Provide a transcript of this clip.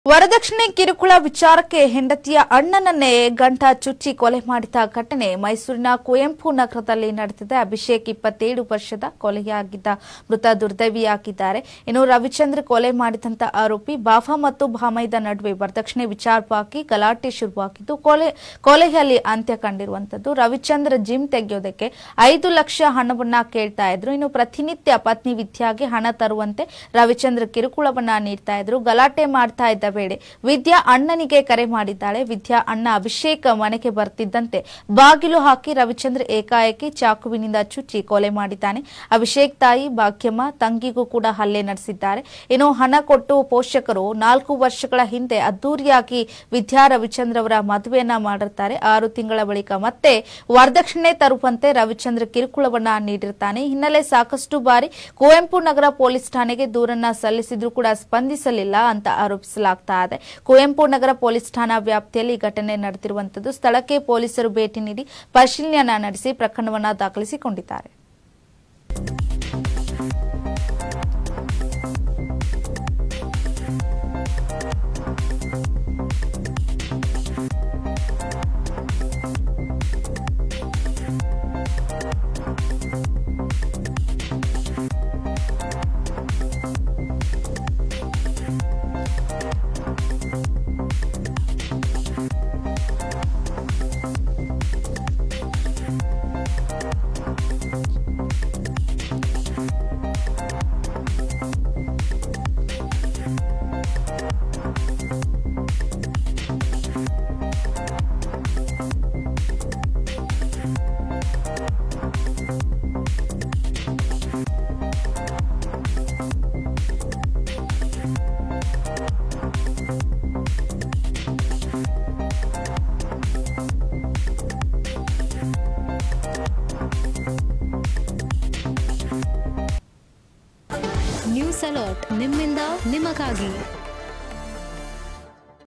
ವರದಕ್ಷಿಣೆ ಕಿರುಕುಳ ವಿಚಾರಕ್ಕೆ ಹೆಂಡತಿಯ ಅಣ್ಣನನ್ನೇ ಗಂಟ ಚುಚ್ಚಿ ಕೊಲೆ ಮಾಡಿದ ಘಟನೆ ಮೈಸೂರಿನ ಕುವೆಂಪು ನಗರದಲ್ಲಿ ನಡೆದಿದೆ ಅಭಿಷೇಕ್ ಇಪ್ಪತ್ತೇಳು ವರ್ಷದ ಕೊಲೆಯಾಗಿದ್ದ ಮೃತ ದುರ್ದೈವಿಯಾಗಿದ್ದಾರೆ ಇನ್ನು ರವಿಚಂದ್ರ ಕೊಲೆ ಮಾಡಿದಂತ ಆರೋಪಿ ಬಾಫಾ ಮತ್ತು ಭಾಮೈದ ನಡುವೆ ವರದಕ್ಷಿಣೆ ವಿಚಾರವಾಗಿ ಗಲಾಟೆ ಶುರುವಾಗಿದ್ದು ಕೊಲೆ ಕೊಲೆಯಲ್ಲಿ ಅಂತ್ಯ ಕಂಡಿರುವಂತದ್ದು ರವಿಚಂದ್ರ ಜಿಮ್ ತೆಗೆಯೋದಕ್ಕೆ ಐದು ಲಕ್ಷ ಹಣವನ್ನ ಕೇಳ್ತಾ ಇದ್ರು ಇನ್ನು ಪ್ರತಿನಿತ್ಯ ಪತ್ನಿ ವಿದ್ಯಾಗೆ ಹಣ ತರುವಂತೆ ರವಿಚಂದ್ರ ಕಿರುಕುಳವನ್ನ ನೀಡ್ತಾ ಇದ್ರು ಗಲಾಟೆ ಮಾಡ್ತಾ ಇದ್ದ ವೇಳೆ ವಿದ್ಯಾ ಅಣ್ಣನಿಗೆ ಕರೆ ಮಾಡಿದ್ದಾಳೆ ವಿದ್ಯಾ ಅಣ್ಣ ಅಭಿಷೇಕ್ ಮನೆಗೆ ಬರ್ತಿದ್ದಂತೆ ಬಾಗಿಲು ಹಾಕಿ ರವಿಚಂದ್ರ ಏಕಾಏಕಿ ಚಾಕುವಿನಿಂದ ಚುಚ್ಚಿ ಕೊಲೆ ಮಾಡಿದ್ದಾನೆ ಅಭಿಷೇಕ್ ತಾಯಿ ಭಾಗ್ಯಮ್ಮ ತಂಗಿಗೂ ಕೂಡ ಹಲ್ಲೆ ನಡೆಸಿದ್ದಾರೆ ಇನ್ನು ಹಣ ಕೊಟ್ಟು ಪೋಷಕರು ನಾಲ್ಕು ವರ್ಷಗಳ ಹಿಂದೆ ಅದ್ದೂರಿಯಾಗಿ ವಿದ್ಯಾ ರವಿಚಂದ್ರ ಅವರ ಮದುವೆಯನ್ನ ಮಾಡಿರ್ತಾರೆ ಆರು ತಿಂಗಳ ಬಳಿಕ ಮತ್ತೆ ವರದಕ್ಷಿಣೆ ತರುವಂತೆ ರವಿಚಂದ್ರ ಕಿರುಕುಳವನ್ನ ನೀಡಿರ್ತಾನೆ ಈ ಹಿನ್ನೆಲೆ ಸಾಕಷ್ಟು ಬಾರಿ ಕುವೆಂಪು ನಗರ ಪೊಲೀಸ್ ಠಾಣೆಗೆ ದೂರನ್ನ ಸಲ್ಲಿಸಿದ್ರೂ ಕೂಡ ಸ್ಪಂದಿಸಲಿಲ್ಲ ಅಂತ ಆರೋಪಿಸಲಾಗ್ತಾ ಇದೆ ಕುವೆಂಪು ನಗರ ಪೊಲೀಸ್ ಠಾಣಾ ವ್ಯಾಪ್ತಿಯಲ್ಲಿ ಈ ಘಟನೆ ನಡೆದಿರುವಂತದ್ದು ಸ್ಥಳಕ್ಕೆ ಪೊಲೀಸರು ಭೇಟಿ ನೀಡಿ ಪರಿಶೀಲನೆ ನಡೆಸಿ ಪ್ರಕರಣವನ್ನ ದಾಖಲಿಸಿಕೊಂಡಿದ್ದಾರೆ ನ್ಯೂಸ್ ಅಲರ್ಟ್ ನಿಮ್ಮಿಂದ ನಿಮಗಾಗಿ